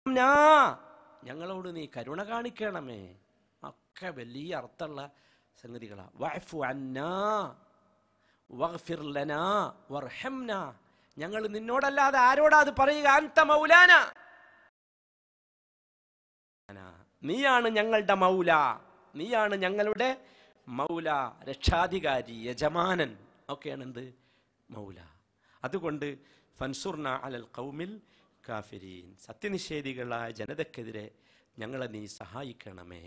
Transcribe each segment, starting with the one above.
വർഹംനാ. ഞങ്ങളോട് നീ കരുണ കാണിക്കണമേ ഒക്കെ വലിയ അർത്ഥമുള്ള സംഗതികളാ വഅഫു അന്നാ വഗ്ഫിർ ലനാ വർഹംനാ ഞങ്ങൾ നിന്നോടല്ലാതെ ആരോടാ അത് പറയുക അന്ത മൗലാന നീയാണ് ഞങ്ങളുടെ മൗല നീയാണ് ഞങ്ങളുടെ മൗല രക്ഷാധികാരി യജമാനൻ ഒക്കെയാണ് എന്ത് മൗല അതുകൊണ്ട് ഫൻസുർന അലൽ കൗമിൽ കാഫിരീൻ സത്യനിഷേധികളായ ജനതക്കെതിരെ ഞങ്ങളെ നീ സഹായിക്കണമേ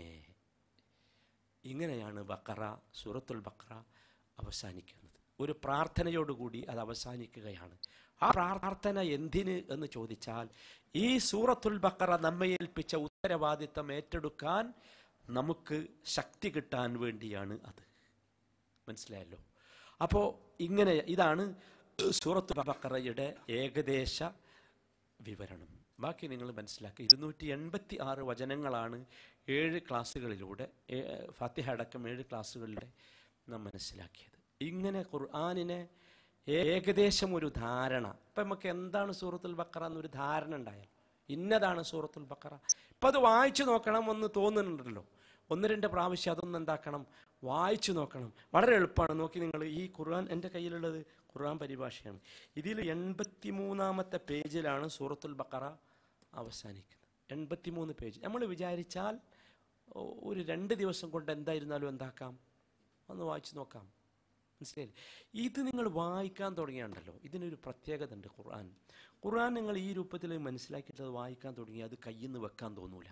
ഇങ്ങനെയാണ് ബക്കറ സൂറത്തുൽ ബക്കറ അവസാനിക്കുന്നത് ഒരു പ്രാർത്ഥനയോടുകൂടി അത് അവസാനിക്കുകയാണ് ആ പ്രാർത്ഥന എന്തിന് എന്ന് ചോദിച്ചാൽ ഈ സൂറത്തുൽ ബക്കറ നമ്മെ ഏൽപ്പിച്ച ഉത്തരവാദിത്തം ഏറ്റെടുക്കാൻ നമുക്ക് ശക്തി കിട്ടാൻ വേണ്ടിയാണ് അത് മനസ്സിലായല്ലോ അപ്പോൾ ഇങ്ങനെ ഇതാണ് സൂറത്തുൽ ബക്കറയുടെ ഏകദേശ വിവരണം ബാക്കി നിങ്ങൾ മനസ്സിലാക്കുക ഇരുന്നൂറ്റി എൺപത്തി ആറ് വചനങ്ങളാണ് ഏഴ് ക്ലാസ്സുകളിലൂടെ ഏ- ഫാത്തിഹ അടക്കം ഏഴ് ക്ലാസ്സുകളിലൂടെ നാം മനസ്സിലാക്കിയത് ഇങ്ങനെ ഖുർആാനിനെ ഏകദേശം ഒരു ധാരണ ഇപ്പം നമുക്ക് എന്താണ് സൂറത്തുൽ ബക്കറ എന്നൊരു ധാരണ ഉണ്ടായാൽ ഇന്നതാണ് സൂറത്തുൽ ബക്കറ ഇപ്പം അത് വായിച്ചു നോക്കണം എന്ന് തോന്നുന്നുണ്ടല്ലോ ഒന്ന് രണ്ട് പ്രാവശ്യം അതൊന്നും എന്താക്കണം വായിച്ചു നോക്കണം വളരെ എളുപ്പമാണ് നോക്കി നിങ്ങൾ ഈ ഖുർആൻ എൻ്റെ കയ്യിലുള്ളത് ഖുർആൻ പരിഭാഷയാണ് ഇതിൽ എൺപത്തി മൂന്നാമത്തെ പേജിലാണ് സൂറത്തുൽ ബക്കറ അവസാനിക്കുന്നത് എൺപത്തി മൂന്ന് പേജ് നമ്മൾ വിചാരിച്ചാൽ ഒ- ഒരു രണ്ട് ദിവസം കൊണ്ട് എന്തായിരുന്നാലും എന്താക്കാം ഒന്ന് വായിച്ചു നോക്കാം മനസ്സിലായില്ലേ ഇത് നിങ്ങൾ വായിക്കാൻ തുടങ്ങിയാണ്ടല്ലോ ഇതിനൊരു പ്രത്യേകത ഉണ്ട് ഖുർആൻ ഖുർആൻ നിങ്ങൾ ഈ രൂപത്തിൽ മനസ്സിലാക്കിയിട്ട് അത് വായിക്കാൻ തുടങ്ങി അത് കയ്യിൽ നിന്ന് വെക്കാൻ തോന്നൂല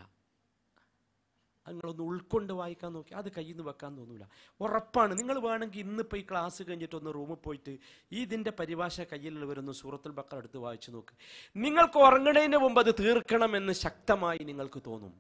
അത് നിങ്ങളൊന്ന് ഉൾക്കൊണ്ട് വായിക്കാൻ നോക്കി അത് കയ്യിൽ നിന്ന് വെക്കാൻ തോന്നൂല ഉറപ്പാണ് നിങ്ങൾ വേണമെങ്കിൽ ഇന്നിപ്പോൾ ഈ ക്ലാസ് കഴിഞ്ഞിട്ട് ഒന്ന് റൂമിൽ പോയിട്ട് ഈ ഇതിൻ്റെ പരിഭാഷ കയ്യിലുള്ളവരൊന്ന് സൂറത്തുൽ ബക്കർ എടുത്ത് വായിച്ചു നോക്ക് നിങ്ങൾക്ക് ഉറങ്ങണതിന് മുമ്പ് അത് തീർക്കണമെന്ന് ശക്തമായി നിങ്ങൾക്ക് തോന്നും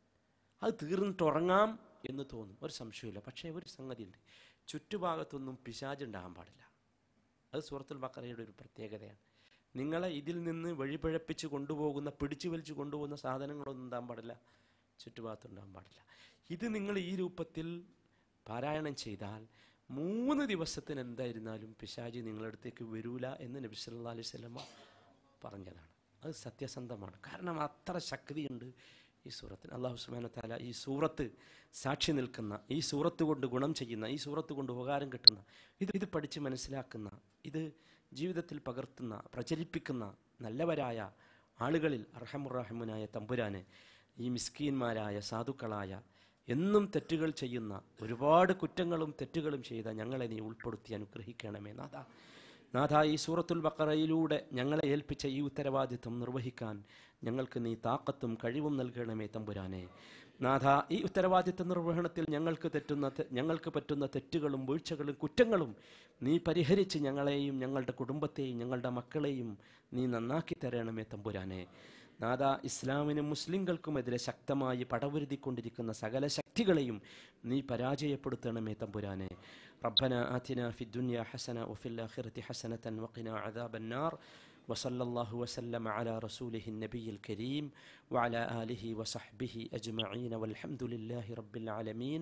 അത് തീർന്നിട്ട് ഉറങ്ങാം എന്ന് തോന്നും ഒരു സംശയമില്ല പക്ഷേ ഒരു സംഗതിയുണ്ട് ചുറ്റുഭാഗത്തൊന്നും പിശാചുണ്ടാകാൻ പാടില്ല അത് സൂറത്തുൽ ബക്കറയുടെ ഒരു പ്രത്യേകതയാണ് നിങ്ങളെ ഇതിൽ നിന്ന് വഴിപിഴപ്പിച്ച് കൊണ്ടുപോകുന്ന പിടിച്ചു വലിച്ചു കൊണ്ടുപോകുന്ന സാധനങ്ങളൊന്നും ഉണ്ടാകാൻ പാടില്ല ചുറ്റുഭാഗത്തുണ്ടാകാൻ പാടില്ല ഇത് നിങ്ങൾ ഈ രൂപത്തിൽ പാരായണം ചെയ്താൽ മൂന്ന് ദിവസത്തിന് എന്തായിരുന്നാലും പിശാജി നിങ്ങളടുത്തേക്ക് വരൂല എന്ന് നബി സല്ലല്ലാഹു അലൈഹി വസല്ലമ പറഞ്ഞതാണ് അത് സത്യസന്ധമാണ് കാരണം അത്ര ശക്തിയുണ്ട് ഈ സൂറത്തിന് അള്ളാഹു സുബാന താല ഈ സൂറത്ത് സാക്ഷി നിൽക്കുന്ന ഈ സൂറത്ത് കൊണ്ട് ഗുണം ചെയ്യുന്ന ഈ സൂറത്ത് കൊണ്ട് ഉപകാരം കിട്ടുന്ന ഇത് ഇത് പഠിച്ച് മനസ്സിലാക്കുന്ന ഇത് ജീവിതത്തിൽ പകർത്തുന്ന പ്രചരിപ്പിക്കുന്ന നല്ലവരായ ആളുകളിൽ അർഹമുറാഹിമുനായ തമ്പുരാനെ ഈ മിസ്കീന്മാരായ സാധുക്കളായ എന്നും തെറ്റുകൾ ചെയ്യുന്ന ഒരുപാട് കുറ്റങ്ങളും തെറ്റുകളും ചെയ്ത ഞങ്ങളെ നീ ഉൾപ്പെടുത്തി അനുഗ്രഹിക്കണമേ നാഥ നാഥ ഈ സൂറത്തുൽ ബക്കറയിലൂടെ ഞങ്ങളെ ഏൽപ്പിച്ച ഈ ഉത്തരവാദിത്വം നിർവഹിക്കാൻ ഞങ്ങൾക്ക് നീ താക്കത്തും കഴിവും നൽകണമേ തമ്പുരാനെ നാഥ ഈ ഉത്തരവാദിത്വ നിർവഹണത്തിൽ ഞങ്ങൾക്ക് തെറ്റുന്ന തെ- ഞങ്ങൾക്ക് പറ്റുന്ന തെറ്റുകളും വീഴ്ചകളും കുറ്റങ്ങളും നീ പരിഹരിച്ച് ഞങ്ങളെയും ഞങ്ങളുടെ കുടുംബത്തെയും ഞങ്ങളുടെ മക്കളെയും നീ നന്നാക്കി തരണമേ തമ്പുരാനെ നാഥ ഇസ്ലാമിനും മുസ്ലിങ്ങൾക്കുമെതിരെ ശക്തമായി പടവരുതിക്കൊണ്ടിരിക്കുന്ന സകല ശക്തികളെയും നീ പരാജയപ്പെടുത്തണമേ തമ്പുരാനെ റബ്ബന ആതിന ഫി ദുനിയ ഹസന വഫിൽ ആഖിറതി ഹസനതൻ വഖിന അദാബൻ നാർ وصلى الله وسلم على رسوله النبي الكريم وعلى آله وصحبه أجمعين والحمد لله رب العالمين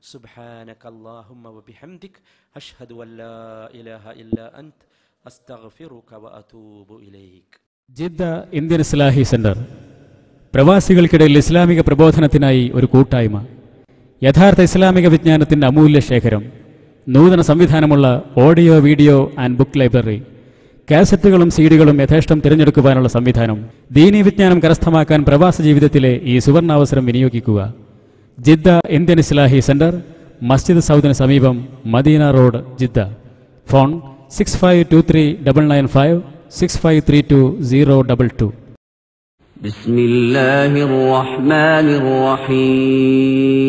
سبحانك اللهم وبحمدك أشهد أن لا إله إلا أنت أستغفرك وأتوب إليك ജിദ്ദ ഇന്ത്യൻ ഇസ്ലാഹി സെന്റർ പ്രവാസികൾക്കിടയിൽ ഇസ്ലാമിക പ്രബോധനത്തിനായി ഒരു കൂട്ടായ്മ യഥാർത്ഥ ഇസ്ലാമിക വിജ്ഞാനത്തിന്റെ അമൂല്യ ശേഖരം നൂതന സംവിധാനമുള്ള audio video and book library കാസറ്റുകളും സീഡികളും യഥേഷ്ടം തിരഞ്ഞെടുക്കുവാനുള്ള സംവിധാനം ദീനീ വിജ്ഞാനം കരസ്ഥമാക്കാൻ പ്രവാസ ജീവിതത്തിലെ ഈ സുവർണാവസരം വിനിയോഗിക്കുക ജിദ്ദ ഇന്ത്യൻ ഇസ്ലാഹി സെന്റർ മസ്ജിദ് സൗദിന് സമീപം Madina road Jeddah phone six five two three double nine five six five three two zero double two بسم الله الرحمن الرحيم